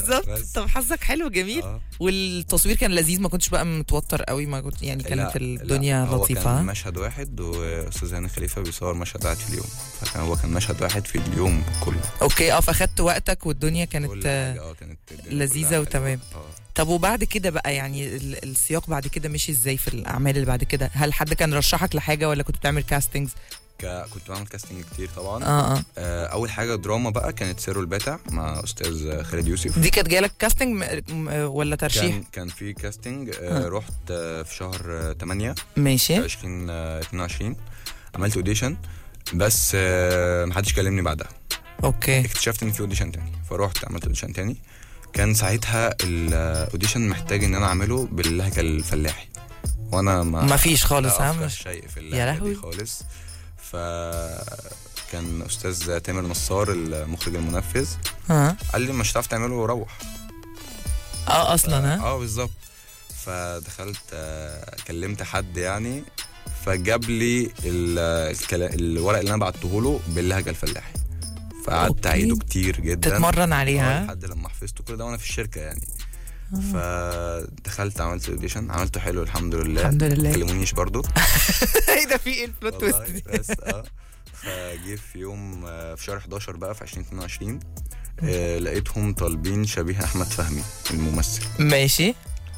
بالظبط بس. طب حظك حلو جميل آه. والتصوير كان لذيذ ما كنتش بقى متوتر قوي ما كنت يعني كانت لا، الدنيا لا، هو لطيفه كان ها؟ مشهد واحد واستاذ هاني خليفه بيصور مشهد واحد في اليوم فكان هو كان مشهد واحد في اليوم كله اوكي اه فاخدت وقتك والدنيا كل كانت حاجة، اه كانت الدنيا لذيذة كلها حلوة. وتمام. اه طب وبعد كده بقى يعني ال- السياق بعد كده مشي ازاي في الاعمال اللي بعد كده هل حد كان رشحك لحاجه ولا كنت بتعمل كاستنجز ك- كنت بعمل كاستنج كتير طبعا اه اه آه، اول حاجه دراما بقى كانت سيرو الباتع مع استاذ خالد يوسف دي كانت جايلك كاستنج م- م- ولا ترشيح كان كان في كاستنج آه، آه. رحت آه، في شهر 8 ماشي 2022 عملت اوديشن بس آه، محدش كلمني بعدها اوكي اكتشفت ان في اوديشن تاني فروحت عملت اوديشن تاني كان ساعتها الاوديشن محتاج ان انا اعمله باللهجه الفلاحي وانا ما ما فيش خالص لا ها أفقه مش شيء في يا اللهجه لهوي. دي خالص ف كان استاذ تامر نصار المخرج المنفذ ها قال لي مش هتعرف تعمله وروح اه اصلا ها اه بالظبط فدخلت آه، كلمت حد يعني فجاب لي ال- الكلا- الورق اللي انا بعته له باللهجه الفلاحي فقعدت أوكي. اعيده كتير جدا تتمرن آه، عليها لحد لما حفظته كل ده وانا في الشركه يعني فدخلت عملت الاوديشن عملته حلو الحمد لله الحمد لله. ما كلمونيش برضو ايه ده في ايه البلوت تويست والله دي بس اه فجه في يوم آه، في شهر 11 بقى في 2022 آه لقيتهم طالبين شبيه احمد فهمي الممثل ماشي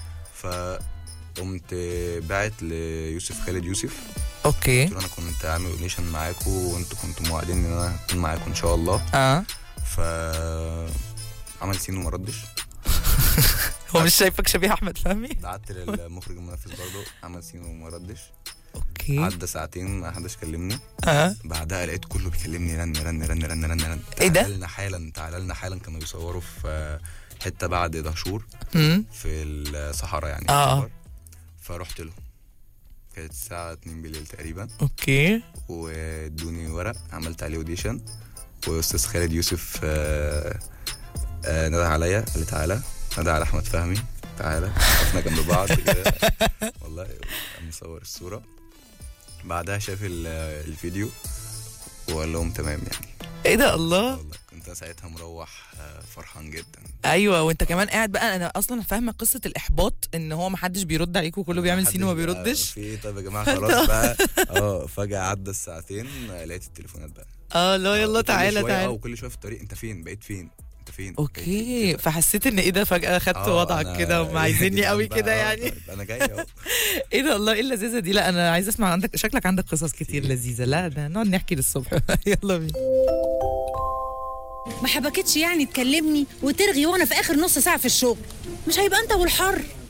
فقمت باعت ليوسف خالد يوسف اوكي قلت له انا كنت عامل اوديشن معاكم وانتوا كنتوا موعدين ان انا اكون معاكم ان شاء الله اه ف عمل سين وما ردش هو مش شايفك شبيه احمد فهمي بعت للمخرج المنفذ برضه عمل سين وما ردش اوكي عدى ساعتين ما حدش كلمني اه بعدها لقيت كله بيكلمني رن رن رن رن رن رن إيه ده؟ تعالى لنا حالا تعالى لنا حالا كانوا بيصوروا في حته بعد دهشور امم في الصحراء يعني آه. يعتبر. فرحت له كانت الساعة 2 بالليل تقريبا اوكي وادوني ورق عملت عليه اوديشن واستاذ خالد يوسف آه، آه، نده عليا قال لي تعالى نده على احمد فهمي تعالى وقفنا جنب بعض كده والله قام مصور الصورة بعدها شاف ال- الفيديو وقال لهم تمام يعني ايه ده الله والله كنت أنا ساعتها مروح آه، فرحان جدا ايوه وانت كمان قاعد بقى انا اصلا فاهمه قصه الاحباط ان هو ما حدش بيرد عليك وكله بيعمل سين وما محدش بقى بيردش في إيه؟ طيب يا جماعه خلاص بقى اه فجاه عدى الساعتين آه، لقيت التليفونات بقى اه لا يلا وكل تعالى شوية- اه تعالى وكل شويه في الطريق انت فين بقيت فين انت فين بقيت اوكي فين؟ كده. فحسيت ان ايه ده فجاه خدت آه، وضعك أنا- كده هم عايزيني جدعان قوي بقى، كده آه، يعني طيب انا جاي اهو ايه ده الله ايه اللذيذه دي لا انا عايزه اسمع عندك شكلك عندك قصص كتير كتير. لذيذه لا ده نقعد نحكي للصبح يلا بينا ما حبكتش يعني تكلمني وترغي وانا في اخر نص ساعه في الشغل مش هيبقى انت والحر